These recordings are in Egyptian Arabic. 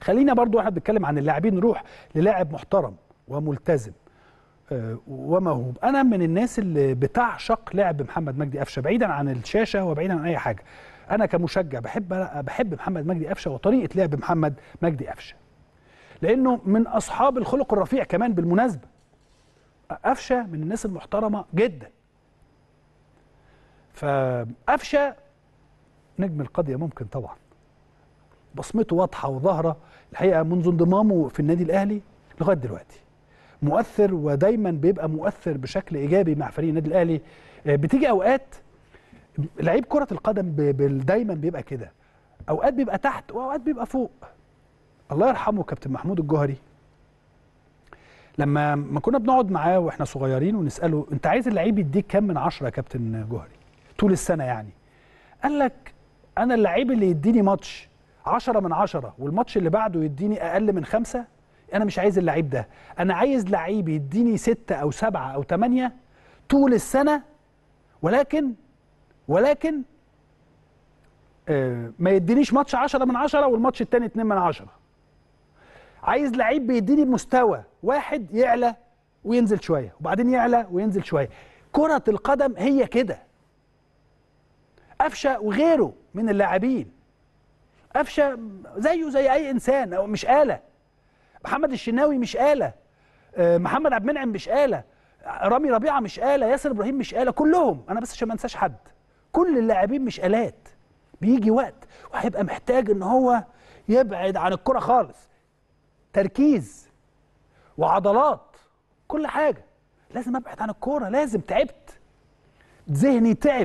خلينا برضو احنا بنتكلم عن اللاعبين نروح للاعب محترم وملتزم آه، وموهوب انا من الناس اللي بتعشق لعب محمد مجدي قفشه بعيدا عن الشاشه وبعيدا عن اي حاجه انا كمشجع بحب بحب محمد مجدي قفشه وطريقه لعب محمد مجدي قفشه لانه من اصحاب الخلق الرفيع كمان بالمناسبه قفشه من الناس المحترمه جدا فقفشه نجم القضيه ممكن طبعا بصمته واضحه وظاهره الحقيقه منذ انضمامه في النادي الاهلي لغايه دلوقتي مؤثر ودايما بيبقى مؤثر بشكل ايجابي مع فريق النادي الاهلي آه، بتيجي اوقات لعيب كره القدم ب- ب- دايما بيبقى كده اوقات بيبقى تحت واوقات بيبقى فوق الله يرحمه كابتن محمود الجوهري لما ما كنا بنقعد معاه واحنا صغيرين ونساله انت عايز اللعيب يديك كام من عشرة يا كابتن جوهري طول السنه يعني قال لك انا اللعيب اللي يديني ماتش عشرة من عشرة والماتش اللي بعده يديني اقل من خمسة انا مش عايز اللعيب ده انا عايز لعيب يديني ستة او سبعة او تمانية طول السنه ولكن ولكن آه، ما يدينيش ماتش 10 من 10 والماتش التاني 2 من 10 عايز لعيب بيديني مستوى واحد يعلى وينزل شويه وبعدين يعلى وينزل شويه كرة القدم هي كده قفشه وغيره من اللاعبين قفشه زيه زي اي انسان أو مش آلة محمد الشناوي مش آلة آه، محمد عبد المنعم مش آلة رامي ربيعه مش آلة ياسر ابراهيم مش آلة كلهم انا بس عشان ما انساش حد كل اللاعبين مش آلات بيجي وقت وهيبقى محتاج ان هو يبعد عن الكرة خالص تركيز وعضلات كل حاجة لازم ابعد عن الكورة لازم تعبت ذهني تعب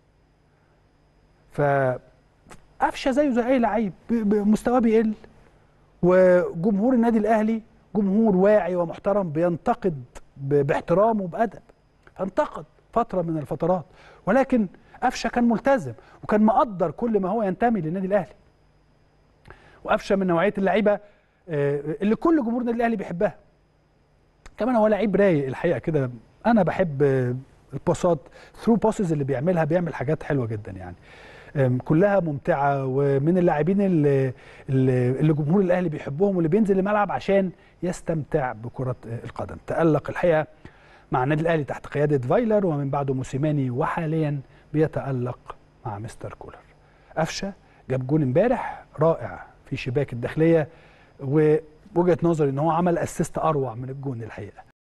ف قفشه زيه زي اي لعيب ب- ب- مستواه بيقل وجمهور النادي الاهلي جمهور واعي ومحترم بينتقد ب- باحترام وبادب انتقد فتره من الفترات ولكن قفشه كان ملتزم وكان مقدر كل ما هو ينتمي للنادي الاهلي وقفشه من نوعيه اللعيبه آه، اللي كل جمهور النادي الاهلي بيحبها كمان هو لعيب رايق الحقيقه كده انا بحب آه، الباصات ثرو باسز اللي بيعملها بيعمل حاجات حلوه جدا يعني آم، كلها ممتعه ومن اللاعبين اللي, اللي اللي جمهور الاهلي بيحبهم واللي بينزل الملعب عشان يستمتع بكره آه، القدم تالق الحقيقه مع النادي الاهلي تحت قياده فايلر ومن بعده موسيماني وحاليا بيتالق مع مستر كولر قفشه جاب جون امبارح رائع في شباك الداخليه ووجهه نظري ان هو عمل اسيست اروع من الجون الحقيقه